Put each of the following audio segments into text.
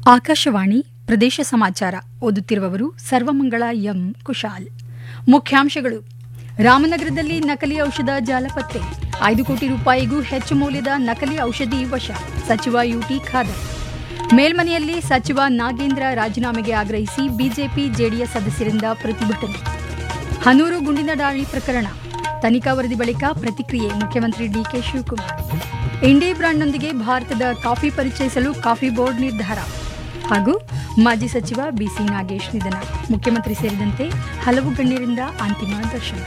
ಆಕಾಶವಾಣಿ ಪ್ರದೇಶ ಸಮಾಚಾರ ಓದುತ್ತಿರುವವರು ಸರ್ವಮಂಗಳ ಎಂ ಕುಶಾಲ್ ಮುಖ್ಯಾಂಶಗಳು ರಾಮನಗರದಲ್ಲಿ ನಕಲಿ ಔಷಧ ಜಾಲ ಪತ್ತೆ ಐದು ಕೋಟಿ ರೂಪಾಯಿಗೂ ಹೆಚ್ಚು ಮೌಲ್ಯದ ನಕಲಿ ಔಷಧಿ ವಶ ಸಚಿವ ಯುಟಿ ಖಾದರ್ ಮೇಲ್ಮನೆಯಲ್ಲಿ ಸಚಿವ ನಾಗೇಂದ್ರ ರಾಜೀನಾಮೆಗೆ ಆಗ್ರಹಿಸಿ ಬಿಜೆಪಿ ಜೆಡಿಎಸ್ ಸದಸ್ಯರಿಂದ ಪ್ರತಿಭಟನೆ ಹನೂರು ಗುಂಡಿನ ದಾಳಿ ಪ್ರಕರಣ ತನಿಖಾ ವರದಿ ಬಳಿಕ ಪ್ರತಿಕ್ರಿಯೆ ಮುಖ್ಯಮಂತ್ರಿ ಡಿಕೆ ಶಿವಕುಮಾರ್ ಇಂಡಿ ಬ್ರಾಂಡ್ನೊಂದಿಗೆ ಭಾರತದ ಕಾಫಿ ಪರಿಚಯಿಸಲು ಕಾಫಿ ಬೋರ್ಡ್ ನಿರ್ಧಾರ ಹಾಗೂ ಮಾಜಿ ಸಚಿವ ಬಿಸಿ ನಾಗೇಶ್ ನಿಧನ ಮುಖ್ಯಮಂತ್ರಿ ಸೇರಿದಂತೆ ಹಲವು ಗಣ್ಯರಿಂದ ಅಂತಿಮ ದರ್ಶನ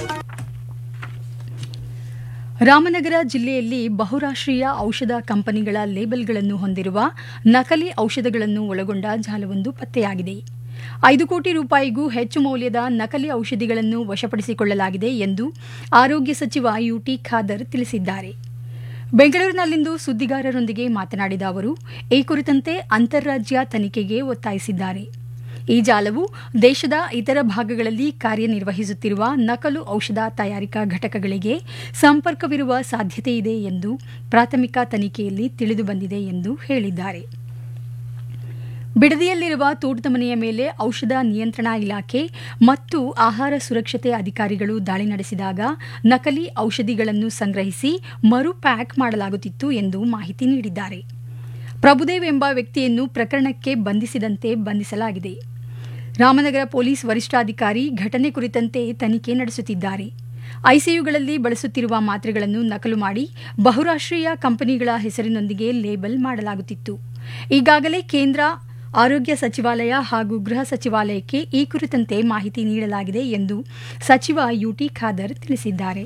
ರಾಮನಗರ ಜಿಲ್ಲೆಯಲ್ಲಿ ಬಹುರಾಷ್ಟ್ರೀಯ ಔಷಧ ಕಂಪನಿಗಳ ಲೇಬಲ್ಗಳನ್ನು ಹೊಂದಿರುವ ನಕಲಿ ಔಷಧಗಳನ್ನು ಒಳಗೊಂಡ ಜಾಲವೊಂದು ಪತ್ತೆಯಾಗಿದೆ ಐದು ಕೋಟಿ ರೂಪಾಯಿಗೂ ಹೆಚ್ಚು ಮೌಲ್ಯದ ನಕಲಿ ಔಷಧಿಗಳನ್ನು ವಶಪಡಿಸಿಕೊಳ್ಳಲಾಗಿದೆ ಎಂದು ಆರೋಗ್ಯ ಸಚಿವ ಯುಟಿ ಖಾದರ್ ತಿಳಿಸಿದ್ದಾರೆ ಬೆಂಗಳೂರಿನಲ್ಲಿಂದು ಸುದ್ದಿಗಾರರೊಂದಿಗೆ ಮಾತನಾಡಿದ ಅವರು ಈ ಕುರಿತಂತೆ ಅಂತಾರಾಜ್ಯ ತನಿಖೆಗೆ ಒತ್ತಾಯಿಸಿದ್ದಾರೆ ಈ ಜಾಲವು ದೇಶದ ಇತರ ಭಾಗಗಳಲ್ಲಿ ಕಾರ್ಯನಿರ್ವಹಿಸುತ್ತಿರುವ ನಕಲು ಔಷಧ ತಯಾರಿಕಾ ಘಟಕಗಳಿಗೆ ಸಂಪರ್ಕವಿರುವ ಸಾಧ್ಯತೆಯಿದೆ ಎಂದು ಪ್ರಾಥಮಿಕ ತನಿಖೆಯಲ್ಲಿ ತಿಳಿದುಬಂದಿದೆ ಎಂದು ಹೇಳಿದ್ದಾರೆ ಬಿಡದಿಯಲ್ಲಿರುವ ತೋಟದ ಮನೆಯ ಮೇಲೆ ಔಷಧ ನಿಯಂತ್ರಣ ಇಲಾಖೆ ಮತ್ತು ಆಹಾರ ಸುರಕ್ಷತೆ ಅಧಿಕಾರಿಗಳು ದಾಳಿ ನಡೆಸಿದಾಗ ನಕಲಿ ಔಷಧಿಗಳನ್ನು ಸಂಗ್ರಹಿಸಿ ಮರು ಪ್ಯಾಕ್ ಮಾಡಲಾಗುತ್ತಿತ್ತು ಎಂದು ಮಾಹಿತಿ ನೀಡಿದ್ದಾರೆ ಪ್ರಭುದೇವ್ ಎಂಬ ವ್ಯಕ್ತಿಯನ್ನು ಪ್ರಕರಣಕ್ಕೆ ಬಂಧಿಸಿದಂತೆ ಬಂಧಿಸಲಾಗಿದೆ ರಾಮನಗರ ಪೊಲೀಸ್ ವರಿಷ್ಠಾಧಿಕಾರಿ ಘಟನೆ ಕುರಿತಂತೆ ತನಿಖೆ ನಡೆಸುತ್ತಿದ್ದಾರೆ ಐಸಿಯುಗಳಲ್ಲಿ ಬಳಸುತ್ತಿರುವ ಮಾತ್ರೆಗಳನ್ನು ನಕಲು ಮಾಡಿ ಬಹುರಾಷ್ಟ್ರೀಯ ಕಂಪನಿಗಳ ಹೆಸರಿನೊಂದಿಗೆ ಲೇಬಲ್ ಮಾಡಲಾಗುತ್ತಿತ್ತು ಈಗಾಗಲೇ ಕೇಂದ್ರ ಆರೋಗ್ಯ ಸಚಿವಾಲಯ ಹಾಗೂ ಗೃಹ ಸಚಿವಾಲಯಕ್ಕೆ ಈ ಕುರಿತಂತೆ ಮಾಹಿತಿ ನೀಡಲಾಗಿದೆ ಎಂದು ಸಚಿವ ಯುಟಿ ಖಾದರ್ ತಿಳಿಸಿದ್ದಾರೆ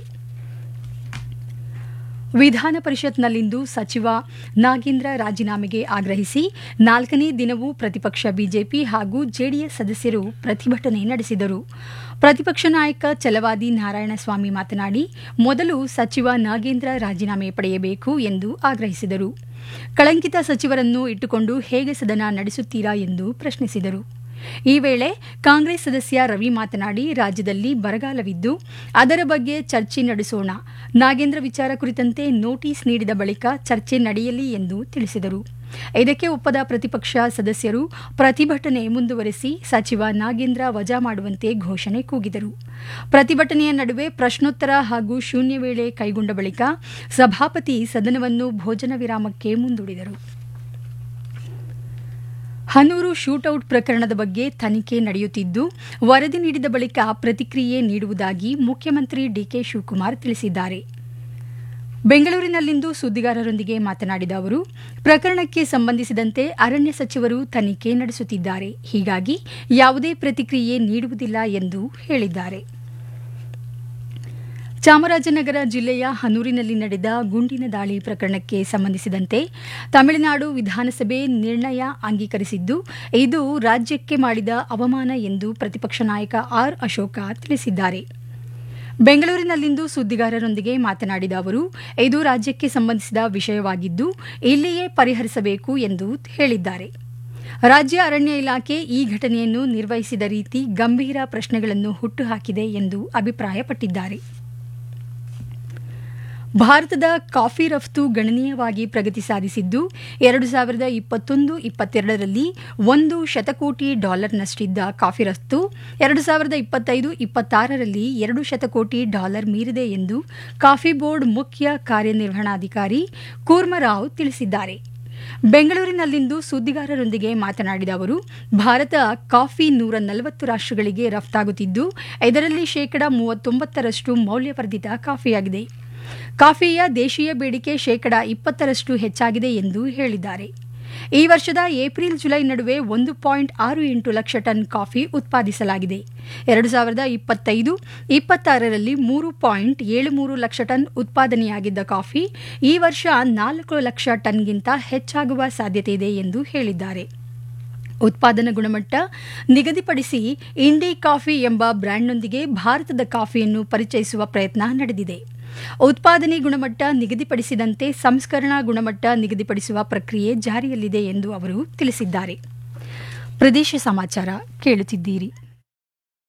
ವಿಧಾನ ಪರಿಷತ್ನಲ್ಲಿಂದು ಸಚಿವ ನಾಗೇಂದ್ರ ರಾಜೀನಾಮೆಗೆ ಆಗ್ರಹಿಸಿ ನಾಲ್ಕನೇ ದಿನವೂ ಪ್ರತಿಪಕ್ಷ ಬಿಜೆಪಿ ಹಾಗೂ ಜೆಡಿಎಸ್ ಸದಸ್ಯರು ಪ್ರತಿಭಟನೆ ನಡೆಸಿದರು ಪ್ರತಿಪಕ್ಷ ನಾಯಕ ಛಲವಾದಿ ನಾರಾಯಣಸ್ವಾಮಿ ಮಾತನಾಡಿ ಮೊದಲು ಸಚಿವ ನಾಗೇಂದ್ರ ರಾಜೀನಾಮೆ ಪಡೆಯಬೇಕು ಎಂದು ಆಗ್ರಹಿಸಿದರು ಕಳಂಕಿತ ಸಚಿವರನ್ನು ಇಟ್ಟುಕೊಂಡು ಹೇಗೆ ಸದನ ನಡೆಸುತ್ತೀರಾ ಎಂದು ಪ್ರಶ್ನಿಸಿದರು ಈ ವೇಳೆ ಕಾಂಗ್ರೆಸ್ ಸದಸ್ಯ ರವಿ ಮಾತನಾಡಿ ರಾಜ್ಯದಲ್ಲಿ ಬರಗಾಲವಿದ್ದು ಅದರ ಬಗ್ಗೆ ಚರ್ಚೆ ನಡೆಸೋಣ ನಾಗೇಂದ್ರ ವಿಚಾರ ಕುರಿತಂತೆ ನೋಟಿಸ್ ನೀಡಿದ ಬಳಿಕ ಚರ್ಚೆ ನಡೆಯಲಿ ಎಂದು ತಿಳಿಸಿದರು ಇದಕ್ಕೆ ಒಪ್ಪದ ಪ್ರತಿಪಕ್ಷ ಸದಸ್ಯರು ಪ್ರತಿಭಟನೆ ಮುಂದುವರೆಸಿ ಸಚಿವ ನಾಗೇಂದ್ರ ವಜಾ ಮಾಡುವಂತೆ ಘೋಷಣೆ ಕೂಗಿದರು ಪ್ರತಿಭಟನೆಯ ನಡುವೆ ಪ್ರಶ್ನೋತ್ತರ ಹಾಗೂ ಶೂನ್ಯ ವೇಳೆ ಕೈಗೊಂಡ ಬಳಿಕ ಸಭಾಪತಿ ಸದನವನ್ನು ಭೋಜನ ವಿರಾಮಕ್ಕೆ ಮುಂದೂಡಿದರು ಹನೂರು ಶೂಟೌಟ್ ಪ್ರಕರಣದ ಬಗ್ಗೆ ತನಿಖೆ ನಡೆಯುತ್ತಿದ್ದು ವರದಿ ನೀಡಿದ ಬಳಿಕ ಪ್ರತಿಕ್ರಿಯೆ ನೀಡುವುದಾಗಿ ಮುಖ್ಯಮಂತ್ರಿ ಡಿಕೆ ಶಿವಕುಮಾರ್ ತಿಳಿಸಿದ್ದಾರೆ ಬೆಂಗಳೂರಿನಲ್ಲಿಂದು ಸುದ್ದಿಗಾರರೊಂದಿಗೆ ಮಾತನಾಡಿದ ಅವರು ಪ್ರಕರಣಕ್ಕೆ ಸಂಬಂಧಿಸಿದಂತೆ ಅರಣ್ಯ ಸಚಿವರು ತನಿಖೆ ನಡೆಸುತ್ತಿದ್ದಾರೆ ಹೀಗಾಗಿ ಯಾವುದೇ ಪ್ರತಿಕ್ರಿಯೆ ನೀಡುವುದಿಲ್ಲ ಎಂದು ಹೇಳಿದ್ದಾರೆ ಚಾಮರಾಜನಗರ ಜಿಲ್ಲೆಯ ಹನೂರಿನಲ್ಲಿ ನಡೆದ ಗುಂಡಿನ ದಾಳಿ ಪ್ರಕರಣಕ್ಕೆ ಸಂಬಂಧಿಸಿದಂತೆ ತಮಿಳುನಾಡು ವಿಧಾನಸಭೆ ನಿರ್ಣಯ ಅಂಗೀಕರಿಸಿದ್ದು ಇದು ರಾಜ್ಯಕ್ಕೆ ಮಾಡಿದ ಅವಮಾನ ಎಂದು ಪ್ರತಿಪಕ್ಷ ನಾಯಕ ಆರ್ ಅಶೋಕ ತಿಳಿಸಿದ್ದಾರೆ ಬೆಂಗಳೂರಿನಲ್ಲಿಂದು ಸುದ್ದಿಗಾರರೊಂದಿಗೆ ಮಾತನಾಡಿದ ಅವರು ಇದು ರಾಜ್ಯಕ್ಕೆ ಸಂಬಂಧಿಸಿದ ವಿಷಯವಾಗಿದ್ದು ಇಲ್ಲಿಯೇ ಪರಿಹರಿಸಬೇಕು ಎಂದು ಹೇಳಿದ್ದಾರೆ ರಾಜ್ಯ ಅರಣ್ಯ ಇಲಾಖೆ ಈ ಘಟನೆಯನ್ನು ನಿರ್ವಹಿಸಿದ ರೀತಿ ಗಂಭೀರ ಪ್ರಶ್ನೆಗಳನ್ನು ಹುಟ್ಟುಹಾಕಿದೆ ಎಂದು ಅಭಿಪ್ರಾಯಪಟ್ಟಿದ್ದಾರೆ ಭಾರತದ ಕಾಫಿ ರಫ್ತು ಗಣನೀಯವಾಗಿ ಪ್ರಗತಿ ಸಾಧಿಸಿದ್ದು ಎರಡು ಸಾವಿರದ ಇಪ್ಪತ್ತೊಂದು ಇಪ್ಪತ್ತೆರಡರಲ್ಲಿ ಒಂದು ಶತಕೋಟಿ ಡಾಲರ್ನಷ್ಟಿದ್ದ ಕಾಫಿ ರಫ್ತು ಎರಡು ಸಾವಿರದ ಇಪ್ಪತ್ತೈದು ಇಪ್ಪತ್ತಾರರಲ್ಲಿ ಎರಡು ಶತಕೋಟಿ ಡಾಲರ್ ಮೀರಿದೆ ಎಂದು ಕಾಫಿ ಬೋರ್ಡ್ ಮುಖ್ಯ ಕಾರ್ಯನಿರ್ವಹಣಾಧಿಕಾರಿ ಕೂರ್ಮರಾವ್ ತಿಳಿಸಿದ್ದಾರೆ ಬೆಂಗಳೂರಿನಲ್ಲಿಂದು ಸುದ್ದಿಗಾರರೊಂದಿಗೆ ಮಾತನಾಡಿದ ಅವರು ಭಾರತ ಕಾಫಿ ನೂರ ನಲವತ್ತು ರಾಷ್ಟ್ರಗಳಿಗೆ ರಫ್ತಾಗುತ್ತಿದ್ದು ಇದರಲ್ಲಿ ಶೇಕಡಾ ಮೂವತ್ತೊಂಬತ್ತರಷ್ಟು ಮೌಲ್ಯವರ್ಧಿತ ಕಾಫಿಯಾಗಿದೆ ಕಾಫಿಯ ದೇಶೀಯ ಬೇಡಿಕೆ ಶೇಕಡಾ ಇಪ್ಪತ್ತರಷ್ಟು ಹೆಚ್ಚಾಗಿದೆ ಎಂದು ಹೇಳಿದ್ದಾರೆ ಈ ವರ್ಷದ ಏಪ್ರಿಲ್ ಜುಲೈ ನಡುವೆ ಒಂದು ಪಾಯಿಂಟ್ ಆರು ಎಂಟು ಲಕ್ಷ ಟನ್ ಕಾಫಿ ಉತ್ಪಾದಿಸಲಾಗಿದೆ ಎರಡು ಸಾವಿರದ ಇಪ್ಪತ್ತೈದು ಇಪ್ಪತ್ತಾರರಲ್ಲಿ ಮೂರು ಪಾಯಿಂಟ್ ಏಳು ಮೂರು ಲಕ್ಷ ಟನ್ ಉತ್ಪಾದನೆಯಾಗಿದ್ದ ಕಾಫಿ ಈ ವರ್ಷ ನಾಲ್ಕು ಲಕ್ಷ ಟನ್ಗಿಂತ ಹೆಚ್ಚಾಗುವ ಸಾಧ್ಯತೆ ಇದೆ ಎಂದು ಹೇಳಿದ್ದಾರೆ ಉತ್ಪಾದನಾ ಗುಣಮಟ್ಟ ನಿಗದಿಪಡಿಸಿ ಇಂಡಿ ಕಾಫಿ ಎಂಬ ಬ್ರ್ಯಾಂಡ್ನೊಂದಿಗೆ ಭಾರತದ ಕಾಫಿಯನ್ನು ಪರಿಚಯಿಸುವ ಪ್ರಯತ್ನ ನಡೆದಿದೆ ಉತ್ಪಾದನೆ ಗುಣಮಟ್ಟ ನಿಗದಿಪಡಿಸಿದಂತೆ ಸಂಸ್ಕರಣಾ ಗುಣಮಟ್ಟ ನಿಗದಿಪಡಿಸುವ ಪ್ರಕ್ರಿಯೆ ಜಾರಿಯಲ್ಲಿದೆ ಎಂದು ಅವರು ತಿಳಿಸಿದ್ದಾರೆ ಪ್ರದೇಶ ಸಮಾಚಾರ ಕೇಳುತ್ತಿದ್ದೀರಿ